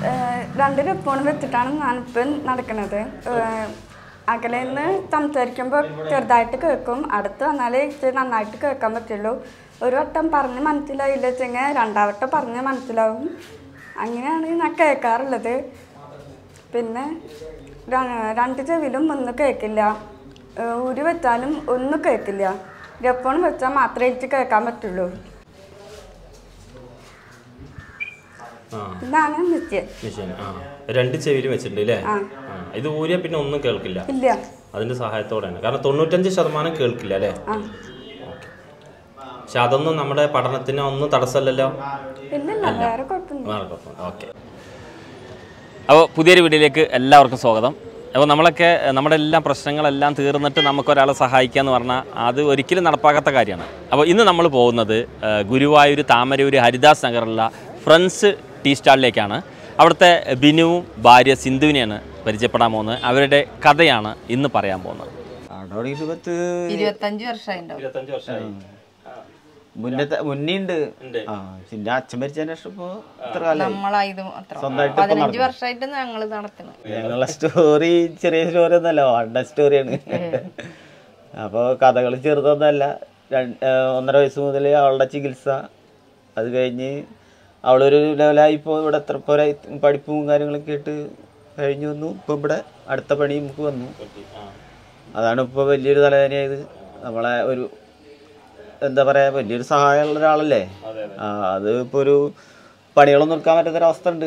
ഏഹ് രണ്ട് ഫോൺ വെച്ചിട്ടാണ് ഞാനിപ്പം നടക്കുന്നത് അകലെ നിന്ന് സംസാരിക്കുമ്പോൾ ചെറുതായിട്ട് കേൾക്കും അടുത്ത് വന്നാലേ ഇച്ചിരി നന്നായിട്ട് കേൾക്കാൻ പറ്റുള്ളൂ ഒരു വട്ടം പറഞ്ഞ് മനസ്സിലായില്ല വെച്ചെങ്കിൽ രണ്ടാവട്ടം പറഞ്ഞ് മനസ്സിലാവും അങ്ങനെയാണ് ഞാൻ കേൾക്കാറുള്ളത് പിന്നെ ര- രണ്ട് ചെവിയിലും ഒന്നും കേൾക്കില്ല ഏഹ് ഊരി വെച്ചാലും ഒന്നും കേൾക്കില്ല ഇയർഫോൺ വെച്ചാൽ മാത്രമേ എനിക്ക് കേൾക്കാൻ പറ്റുള്ളൂ ആ ഇതാണ് നിത്യം മെഷീൻ ആ രണ്ട് ചെവിയിലും വെച്ചിട്ടുണ്ട് അല്ലേ ആ. ആ ഇത് ഊരിയ പിന്നെ ഒന്നും കേൾക്കില്ല ഇല്ല അതിന്റെ സഹായത്തോടെയാണ് കാരണം തൊണ്ണൂറ്റഞ്ച് ശതമാനം കേൾക്കില്ല അല്ലേ ആ പക്ഷെ അതൊന്നും നമ്മുടെ പഠനത്തിന് ഒന്നും തടസ്സമല്ലല്ലോ ഇല്ലില്ല വേറെ കുഴപ്പമൊന്നും ഓക്കെ അപ്പോൾ പുതിയൊരു വീഡിയോയിലേക്ക് എല്ലാവർക്കും സ്വാഗതം അപ്പോൾ നമ്മളൊക്കെ നമ്മുടെ എല്ലാ പ്രശ്നങ്ങളെല്ലാം തീർന്നിട്ട് നമുക്കൊരാളെ സഹായിക്കുക എന്ന് പറഞ്ഞാൽ അത് ഒരിക്കലും നടപ്പാക്കാത്ത കാര്യമാണ് അപ്പോൾ ഇന്ന് നമ്മൾ പോകുന്നത് ആ, ഗുരുവായൂർ താമരയൂർ ഹരിദാസ് നഗറിലുള്ള ഫ്രണ്ട്സ് ടീ സ്റ്റാളിലേക്കാണ് അവിടുത്തെ ബിനുവും ഭാര്യ സിന്ധുവിനെയാണ് പരിചയപ്പെടാൻ പോകുന്നത് അവരുടെ കഥയാണ് ഇന്ന് പറയാൻ പോകുന്നത് അവിടെ തുടങ്ങിയിട്ട് പത്ത് ഇരുപത്തഞ്ച് വർഷമായിണ്ടാവും ഇരുപത്തഞ്ച് വർഷമായി മുന്നത്തെ മുന്നേ ഉണ്ട് ആ പിന്നെ അച്ഛൻ മരിച്ചതിന് ശേഷം ഇപ്പൊ ഇത്ര കാലം നമ്മളായത് അത്ര സ്വന്തമായിട്ട് ഇപ്പൊ പതിനഞ്ച് വർഷമായിട്ട് ഞങ്ങള് നടത്തണം ഞങ്ങളെ സ്റ്റോറി ചെറിയ സ്റ്റോറി ഒന്നല്ല വണ്ട സ്റ്റോറിയാണ് അപ്പോൾ കഥകൾ ചെറുതൊന്നല്ല രണ്ട് ഒന്നര വയസ്സ് മുതൽ അവളുടെ ചികിത്സ അത് കഴിഞ്ഞ് അവളൊരു ലെവലായി ഇപ്പോൾ ഇവിടെ എത്ര പോരാ പഠിപ്പും കാര്യങ്ങളൊക്കെ ആയിട്ട് കഴിഞ്ഞു വന്നു ഇപ്പോൾ ഇവിടെ അടുത്ത പണി നമുക്ക് വന്നു അതാണ് ഇപ്പോൾ വലിയൊരു തലവേദനയായത് നമ്മളെ ഒരു എന്താ പറയാ വലിയൊരു സഹായമുള്ള ഒരാളല്ലേ ആ അത് ഇപ്പോൾ ഒരു പണികളൊന്നും എടുക്കാൻ പറ്റാത്തൊരവസ്ഥ ഉണ്ട്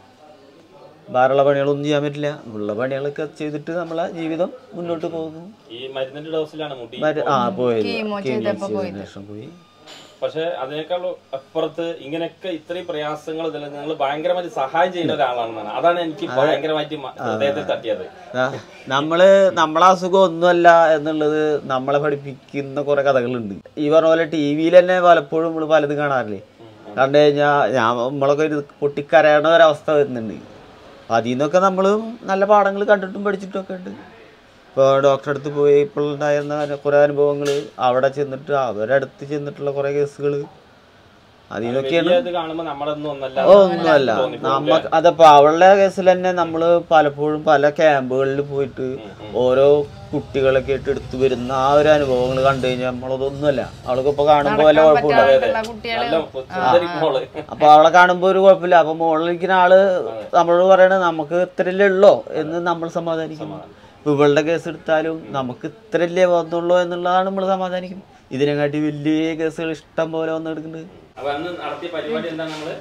വേറെയുള്ള പണികളൊന്നും ചെയ്യാൻ പറ്റില്ല ഉള്ള പണികളൊക്കെ ചെയ്തിട്ട് നമ്മളെ ജീവിതം മുന്നോട്ട് പോകുന്നു ഈ മരുന്നിന്റെ ഡോസിലാണ് മുടി മറ്റ് ആ പോയത് കീമോ കീമോ ചെയ്തപ്പോ ചെയ്തതിന് ശേഷം പോയി പക്ഷെ അതിനേക്കാൾ അപ്പുറത്ത് ഇങ്ങനെയൊക്കെ ഇത്രയും പ്രയാസങ്ങൾ ഇതിൽ നിങ്ങൾ ഭയങ്കരമായിട്ട് സഹായം ചെയ്യുന്ന ഒരാളാണെന്നാണ് അതാണ് എനിക്ക് ഭയങ്കരമായിട്ട് മ- ഹൃദയത്തിൽ തട്ടിയത് ആ, നമ്മള് നമ്മളെ അസുഖം ഒന്നുമല്ല എന്നുള്ളത് നമ്മളെ പഠിപ്പിക്കുന്ന കുറെ കഥകളുണ്ട് ഈ പറഞ്ഞ പോലെ ടി വിയിൽ തന്നെ പലപ്പോഴും നമ്മൾ പലതും കാണാറില്ലേ കണ്ടു കഴിഞ്ഞാൽ ഞാൻ നമ്മളൊക്കെ ഒരു പൊട്ടിക്കരയണ ഒരവസ്ഥ വരുന്നുണ്ട് അപ്പം അതിൽ നിന്നൊക്കെ നമ്മളും നല്ല പാഠങ്ങൾ കണ്ടിട്ടും പഠിച്ചിട്ടും ഒക്കെ ഉണ്ട് ഇപ്പോൾ ഡോക്ടറെ അടുത്ത് പോയി ഇപ്പോൾ ഉണ്ടായിരുന്ന കുറേ അനുഭവങ്ങൾ അവിടെ ചെന്നിട്ട് അവരുടെ അടുത്ത് ചെന്നിട്ടുള്ള കുറേ കേസുകൾ അതിലൊക്കെയാണ് വലിയ ഇത് കാണുമ്പോ നമ്മളൊന്നും ഒന്നല്ല ഒന്നുമല്ല നമ്മക്ക് അതപ്പോ അവളുടെ കേസിൽ തന്നെ നമ്മള് പലപ്പോഴും പല ക്യാമ്പുകളിൽ പോയിട്ട് ഓരോ കുട്ടികളൊക്കെ ആയിട്ട് എടുത്തു വരുന്ന ആ ഒരു അനുഭവങ്ങൾ കണ്ടു കഴിഞ്ഞാൽ നമ്മളതൊന്നുമല്ല അവൾക്ക് ഇപ്പൊ കാണുമ്പോ വല്ല കുഴപ്പമില്ല പറ്റാത്ത കുട്ടികളെ നല്ല സുന്ദരി മോള് അപ്പൊ അവളെ കാണുമ്പോ ഒരു കുഴപ്പമില്ല അപ്പൊ മുകളിലിരിക്കുന്ന ആള് നമ്മളോട് പറയണത് നമുക്ക് ഇത്രയല്ലേ ഉള്ളോ എന്ന് നമ്മൾ സമാധാനിക്കും ഇപ്പൊ ഇവളുടെ കേസ് എടുത്താലും നമുക്ക് ഇത്രയല്ലേ വന്നുള്ളൂ എന്നുള്ളതാണ് നമ്മൾ സമാധാനിക്കും ഇതിനെക്കാട്ടി വലിയ കേസുകൾ ഇഷ്ടം പോലെ വന്ന് എടുക്കുന്നുണ്ട് അപ്പൊ അന്ന് നടത്തിയ പരിപാടി എന്താണ് നമ്മള്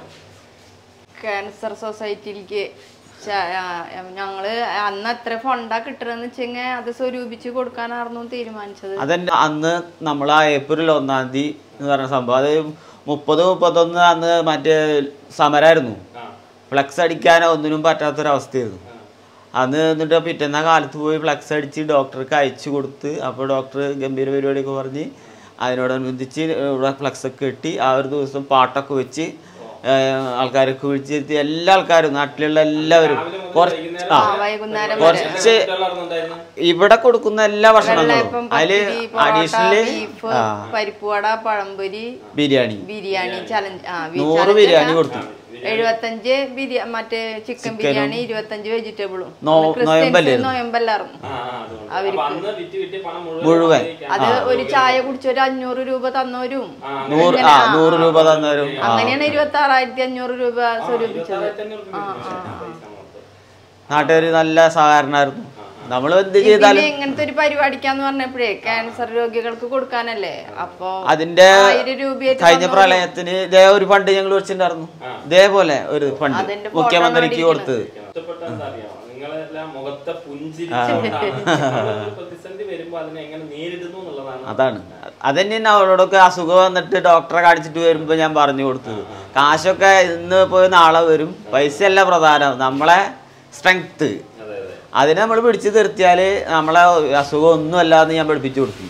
ക്യാൻസർ സൊസൈറ്റിയിലേക്ക് ച- ആ, ഞങ്ങള് അന്ന് എത്ര ഫണ്ടാ കിട്ടണെന്ന് വെച്ചെങ്കിൽ അത് സ്വരൂപിച്ച് കൊടുക്കാനായിരുന്നു തീരുമാനിച്ചത് അതെന്നെ അന്ന് നമ്മൾ ആ ഏപ്രിൽ ഒന്നാം തീയതി എന്ന് പറഞ്ഞ സംഭവം അത് മുപ്പത് മുപ്പത്തൊന്ന് അന്ന് മറ്റേ സമരമായിരുന്നു ഫ്ലക്സ് അടിക്കാനോ ഒന്നിനും പറ്റാത്തൊരവസ്ഥയായിരുന്നു അന്ന് എന്നിട്ട് പിറ്റേന്ന കാലത്ത് പോയി ഫ്ലക്സ് അടിച്ച് ഡോക്ടർക്ക് അയച്ചു കൊടുത്ത് അപ്പോൾ ഡോക്ടർ ഗംഭീര പരിപാടിയൊക്കെ പറഞ്ഞ് അതിനോടനുബന്ധിച്ച് ഇവിടെ ഫ്ലക്സ് ഒക്കെ കെട്ടി ആ ഒരു ദിവസം പാട്ടൊക്കെ വെച്ച് ഏഹ് ആൾക്കാരൊക്കെ വിളിച്ചിരുത്തി എല്ലാ ആൾക്കാരും നാട്ടിലുള്ള എല്ലാവരും കുറച്ച് ആ വൈകുന്നേരം കുറച്ച് ഇവിടെ കൊടുക്കുന്ന എല്ലാ ഭക്ഷണങ്ങളും ഇപ്പം അതില് പത്തിരി, പൊറോട്ട, അഡീഷണല് ബീഫ് പരിപ്പുവട പഴംപൊരി ബിരിയാണി ബിരിയാണി ചലഞ്ച് ആ നൂറ് ബിരിയാണി കൊടുത്തു എഴുപത്തഞ്ച് ബിരിയാണി മറ്റേ ചിക്കൻ ബിരിയാണി ഇരുപത്തഞ്ച് വെജിറ്റബിളും നോ- നോയമ്പല്ലായിരുന്നു. നോയമ്പല്ലായിരുന്നു അപ്പൊ അന്ന് വിറ്റ് കിട്ടിയ പണം മുഴുവൻ മുഴുവൻ അത് ഒരു ചായ കുടിച്ച ഒരു അഞ്ഞൂറ് രൂപ തന്നവരും നൂറ് ആ നൂറ് രൂപ തന്നവരും ആ അങ്ങനെയാണ് ഇരുപത്തി ആറായിരത്തി അഞ്ഞൂറ് രൂപ സ്വരൂപിച്ചത് ആ, ആ. നാട്ടുകാര് നല്ല സഹകരണമായിരുന്നു നമ്മൾ എന്ത് പിന്നെ ചെയ്താലും ഇങ്ങനത്തെ ഒരു പരിപാടിക്കാന്ന് പറഞ്ഞപ്പോഴേ ക്യാൻസർ രോഗികൾക്ക് കൊടുക്കാനല്ലേ അപ്പൊ അതിന്റെ ആയിരം രൂപയായിട്ട് കഴിഞ്ഞ തന്നവരും. പ്രളയത്തിന് ഇതേ ഒരു ഫണ്ട് ഞങ്ങൾ വെച്ചിട്ടുണ്ടായിരുന്നു ഇതേപോലെ ഒരു ഫണ്ട് അതിന്റെ photo മുഖ്യമന്ത്രിക്ക് കൊടുത്തത് ഇഷ്ടപ്പെട്ട എന്താ അറിയാമോ നിങ്ങളെല്ലാം മുഖത്തെ പുഞ്ചിരിച്ചുകൊണ്ടാണ് പ്രതിസന്ധി വരുമ്പോ അതിനെ എങ്ങനെ നേരിടുന്നു എന്നുള്ളതാണ് അതാണ് അതന്നെയാണ് അവളോടൊക്കെ അസുഖം വന്നിട്ട് ഡോക്ടറെ കാണിച്ചിട്ട് വരുമ്പോൾ ഞാൻ പറഞ്ഞു കൊടുത്തത് കാശൊക്കെ ഇന്ന് പോയി നാളെ വരും പൈസയല്ല പ്രധാനം നമ്മളെ സ്ട്രെങ്ത് അതിനെ നമ്മൾ പിടിച്ചു നിർത്തിയാൽ നമ്മളെ അസുഖം ഒന്നുമല്ല എന്ന് ഞാൻ പഠിപ്പിച്ചു കൊടുത്തു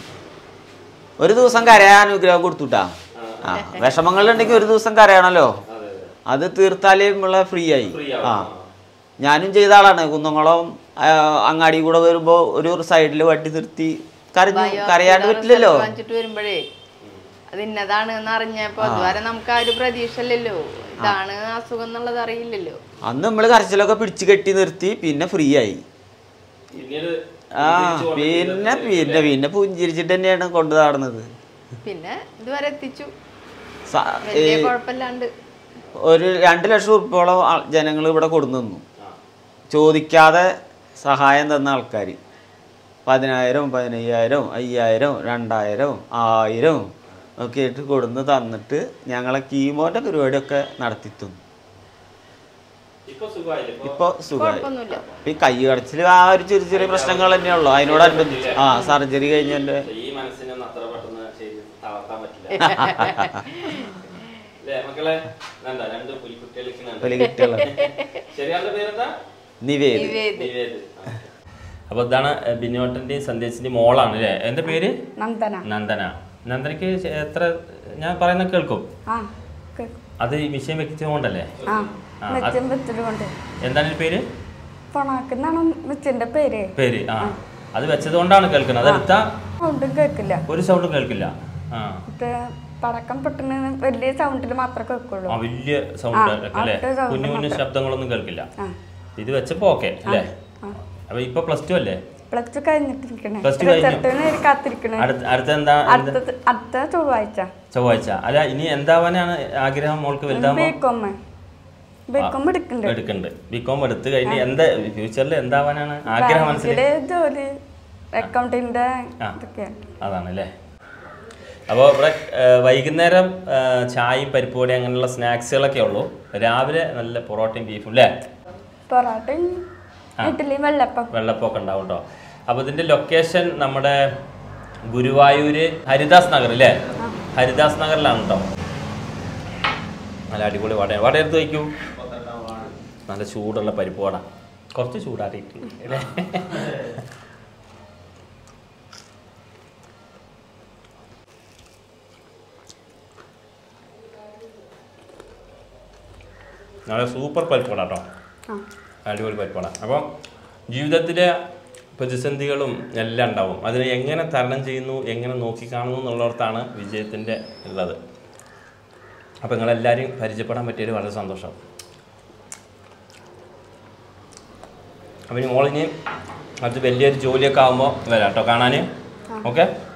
ഒരു ദിവസം കരയാൻ അനുഗ്രഹം കൊടുത്തുട്ടാ ആ വിഷമങ്ങളുണ്ടെങ്കിൽ ഒരു ദിവസം കരയണല്ലോ അത് തീർത്താലേ നമ്മളെ ഫ്രീ ആയി ആ ഞാനും ചെയ്ത ആളാണ് കുന്നംകുളം ആ, അങ്ങാടി കൂടെ വരുമ്പോൾ ഒരു സൈഡിൽ വട്ടി നിർത്തി കരഞ്ഞു കരയാണ്ട് പറ്റില്ലല്ലോ വാങ്ങിച്ചിട്ട് വരുമ്പോഴേ അത് ഇന്നതാണ് എന്ന് അറിഞ്ഞപ്പോ അതുവരെ നമുക്ക് ആ ഒരു പ്രതീക്ഷ അല്ലല്ലോ ഇതാണ് അസുഖം എന്നുള്ളത് അറിയില്ലല്ലോ അന്ന് നമ്മൾ കരച്ചിലൊക്കെ പിടിച്ച് കെട്ടി നിർത്തി പിന്നെ ഫ്രീ ആയി പിന്നീട് ആ പിന്നെ പിന്നെ പിന്നെ പുഞ്ചിരിച്ചിട്ട് തന്നെയാണ് കൊണ്ടു നടന്നത് പിന്നെ ഇതുവരെ എത്തിച്ചു സ- വലിയ കുഴപ്പമില്ലാണ്ട് ഒരു രണ്ട് ലക്ഷം ഉറുപ്പോളം ജനങ്ങൾ ഇവിടെ കൊടുന്നു തന്നു ചോദിക്കാതെ സഹായം തന്ന ആൾക്കാർ പതിനായിരം പതിനയ്യായിരം അയ്യായിരം രണ്ടായിരം ആയിരം ഒക്കെ ആയിട്ട് കൊടുന്ന് തന്നിട്ട് ഞങ്ങളെ കീമോൻ്റെ പരിപാടിയൊക്കെ നടത്തി തന്നു ഇപ്പൊ സുഖമായില്ലേ ഇപ്പൊ ഇപ്പോൾ സുഖമായി കുഴപ്പമൊന്നുമില്ല ഈ കൈ കടച്ചിൽ ആ ഒരു ചെറിയ ചെറിയ പ്രശ്നങ്ങൾ തന്നെയുള്ളൂ അതിനോടനുബന്ധിച്ച് ആ സർജറി കഴിഞ്ഞതിൻ്റെ ഈ മനസ്സിനൊന്നും അത്ര പെട്ടെന്ന് ചെയ്ത് തളർത്താൻ പറ്റില്ല അല്ലേ മക്കളെ എന്താ രണ്ട് പുലിക്കുട്ടികൾക്ക് വലിയ കുട്ടികളാണ് ശരിയാളുടെ പേരെന്താ നിവേദ് നിവേദ് നിവേദ് അപ്പോൾ ഇതാണ് ബിനോട്ടൻ്റെയും സന്ദേശിൻ്റെയും മോളാണ് അല്ലേ എൻ്റെ പേര് നന്ദന നന്ദന നന്ദനയ്ക്ക് ശ- എത്ര ഞാൻ പറയുന്ന കേൾക്കും ആ കേൾക്കും അത് ഈ വിഷയം വ്യക്തിച്ചുകൊണ്ടല്ലേ ആ ആ, മെച്ചം വെച്ചതുകൊണ്ട് എന്താണ് ഈ പേര് പൊണാക്കുന്നാണ് മെച്ചിന്റെ പേര് പേര് ആ അത് വെച്ചതുകൊണ്ടാണ് കേൾക്കുന്നത് അതെടുത്താ സൗണ്ടും കേൾക്കില്ല ഒരു സൗണ്ടും കേൾക്കില്ല ആ ഇത് പടക്കം പെട്ടെന്ന് വലിയ സൗണ്ടിൽ മാത്രമേ കേൾക്കുള്ളൂ ആ വലിയ സൗണ്ട് ആ, അല്ലേ അടുത്ത sound കുഞ്ഞു കുഞ്ഞു മാത്രം. ശബ്ദങ്ങളൊന്നും കേൾക്കില്ല ആ ഇത് വെച്ചപ്പോ ഓക്കെ അല്ലേ ആ അപ്പൊ ഇപ്പൊ പ്ലസ് ടു അല്ലേ പ്ലസ് ടു കഴിഞ്ഞിട്ടിരിക്കണേ Plus two കഴിഞ്ഞു. റിസൾട്ടിന് കാത്തിരിക്കണേ അടുത്ത അടുത്ത എന്താ എന്ത്? അടുത്ത അടുത്ത ചൊവ്വാഴ്ച ചൊവ്വാഴ്ച അല്ല ഇനി എന്താവാനാണ് ആഗ്രഹം മോൾക്ക് വലുതാകുമ്പോ ബികോം ബികോം എടുക്കുന്നുണ്ട് എടുക്കുന്നുണ്ട് ബികോം എടുത്ത് കഴിഞ്ഞ് എന്താ ഫ്യൂച്ചറിൽ എന്താവാനാണ് ആഗ്രഹം മനസ്സിൽ ബാങ്കില് ജോലി അക്കൗണ്ടിന്റെ ആ. ഇതൊക്കെ അതാണ് അല്ലേ അപ്പോൾ ഇവിടെ ആ, വൈകുന്നേരം ആ, ചായയും പരിപ്പുവടി അങ്ങനെയുള്ള സ്നാക്സുകളൊക്കെ ഉള്ളൂ രാവിലെ നല്ല പൊറോട്ടയും ബീഫും അല്ലേ പൊറോട്ടയും ഇഡ്ഡലിയും വെള്ളപ്പം വെള്ളപ്പൊക്കെ ഉണ്ടാവും കേട്ടോ അപ്പോൾ ഇതിൻ്റെ ലൊക്കേഷൻ നമ്മുടെ ഗുരുവായൂര് ഹരിദാസ് നഗർ അല്ലേ ഹരിദാസ് നഗറിലാണ് കേട്ടോ നല്ല അടിപൊളി വടയാണ് വട എടുത്ത് വയ്ക്കൂ നല്ല ചൂടുള്ള പരിപ്പ് വട കുറച്ച് ചൂടാറിയിട്ട് അല്ലേ നല്ല സൂപ്പർ പരിപ്പ് വട കേട്ടോ ആ അടിപൊളി പരിപ്പാണ് അപ്പം ജീവിതത്തിലെ പ്രതിസന്ധികളും എല്ലാം ഉണ്ടാവും അതിനെ എങ്ങനെ തരണം ചെയ്യുന്നു എങ്ങനെ നോക്കിക്കാണുന്നു എന്നുള്ളിടത്താണ് വിജയത്തിൻ്റെ ഉള്ളത് അപ്പം നിങ്ങളെല്ലാവരെയും പരിചയപ്പെടാൻ പറ്റിയൊരു വളരെ സന്തോഷം അപ്പം ഇനി മോളിനി അത് വലിയൊരു ജോലിയൊക്കെ ആകുമ്പോൾ വരാം കേട്ടോ കാണാൻ ഓക്കെ